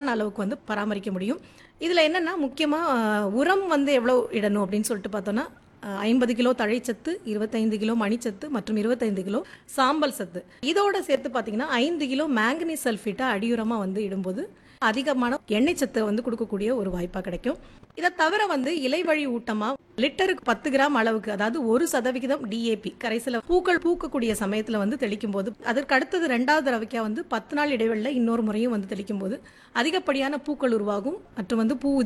போதுமான அளவுக்கு வந்து பராமரிக்க முடியும் இதில் என்னென்னா முக்கியமாக உரம் வந்து எவ்வளோ இடணும் அப்படின்னு சொல்லிட்டு பார்த்தோன்னா ஐம்பது கிலோ தழைச்சத்து இருபத்தைந்து கிலோ மணிச்சத்து மற்றும் இருபத்தைந்து கிலோ சாம்பல் சத்து இதோட சேர்த்து பார்த்தீங்கன்னா ஐந்து கிலோ மேங்கனீஸ் சல்ஃபேட்டை அடியுரமாக வந்து இடும்போது அதிகமான எண்ணெய் சத்தை வந்து கொடுக்கக்கூடிய ஒரு வாய்ப்பாக கிடைக்கும் இதை தவிர வந்து இலை வழி ஊட்டமாக லிட்டருக்கு பத்து கிராம் அளவுக்கு அதாவது ஒரு சதவிகிதம் டிஏபி கரைசல பூக்கள் பூக்கக்கூடிய சமயத்தில் வந்து தெளிக்கும் போது அதற்கு அடுத்தது ரெண்டாவது தடவைக்கா வந்து பத்து நாள் இடைவெளியில் இன்னொரு முறையும் வந்து தெளிக்கும் போது அதிகப்படியான பூக்கள் உருவாகும் மற்றும் வந்து பூ